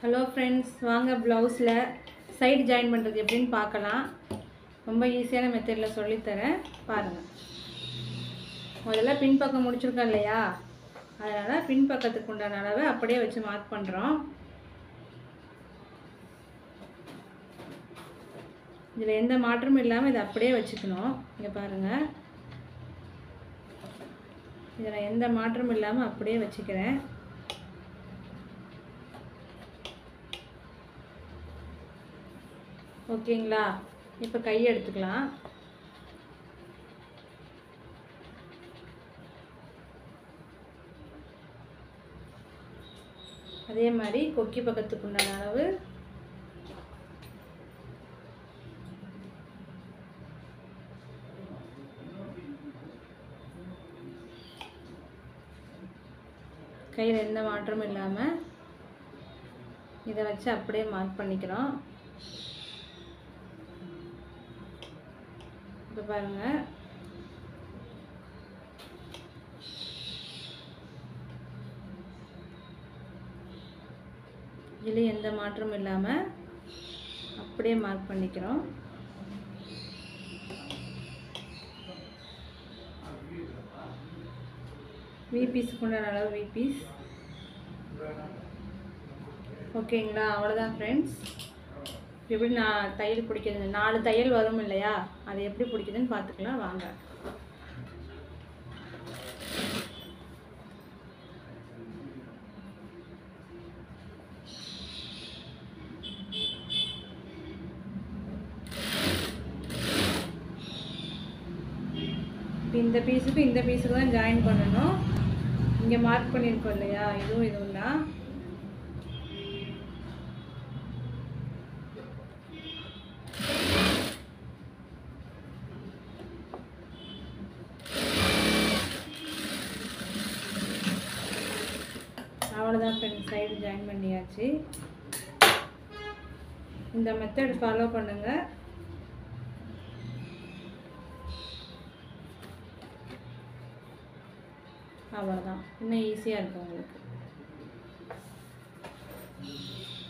hello friends வாங்க ப்ளவுஸில் side join பண்ணுறது எப்படின்னு பார்க்கலாம் ரொம்ப ஈஸியான மெத்தடில் சொல்லித்தரேன் பாருங்கள் முதல்ல பின்பக்கம் முடிச்சிருக்கோம் இல்லையா அதனால் பின்பக்கத்துக்கு உண்டான அளவை அப்படியே வச்சு மார்க் பண்ணுறோம் இதில் எந்த மாற்றமும் இல்லாமல் இதை அப்படியே வச்சுக்கணும் இங்கே பாருங்கள் இதில் எந்த மாற்றமும் இல்லாமல் அப்படியே வச்சுக்கிறேன் ஓகேங்களா இப்போ கை எடுத்துக்கலாம் அதே மாதிரி கொக்கி பக்கத்துக்கு உண்டான அளவு கையில் எந்த மாற்றமும் இல்லாமல் இதை வச்சு அப்படியே மார்க் பண்ணிக்கிறோம் இப்போ பாருங்கள் இதில் எந்த மாற்றமும் இல்லாமல் அப்படியே மார்க் பண்ணிக்கிறோம் வி பீஸுக்கு உண்டான அளவு வி பீஸ் ஓகேங்களா அவ்வளோதான் ஃப்ரெண்ட்ஸ் எப்படி நான் தையல் பிடிக்கிறது நாலு தையல் வரும் இல்லையா அது எப்படி பிடிக்குதுன்னு பார்த்துக்கலாம் வாங்க இப்போ இந்த பீஸுக்கு இந்த பீஸுக்கு தான் ஜாயின் பண்ணணும் இங்கே மார்க் பண்ணியிருக்கோம் இல்லையா இதுவும் இதுவும் தான் அவ்வளோதான் ஃப்ரெண்ட்ஸ் சைடு ஜாயின் பண்ணியாச்சு இந்த மெத்தட் ஃபாலோ பண்ணுங்கள் அவ்வளோதான் இன்னும் ஈஸியாக இருக்கும் உங்களுக்கு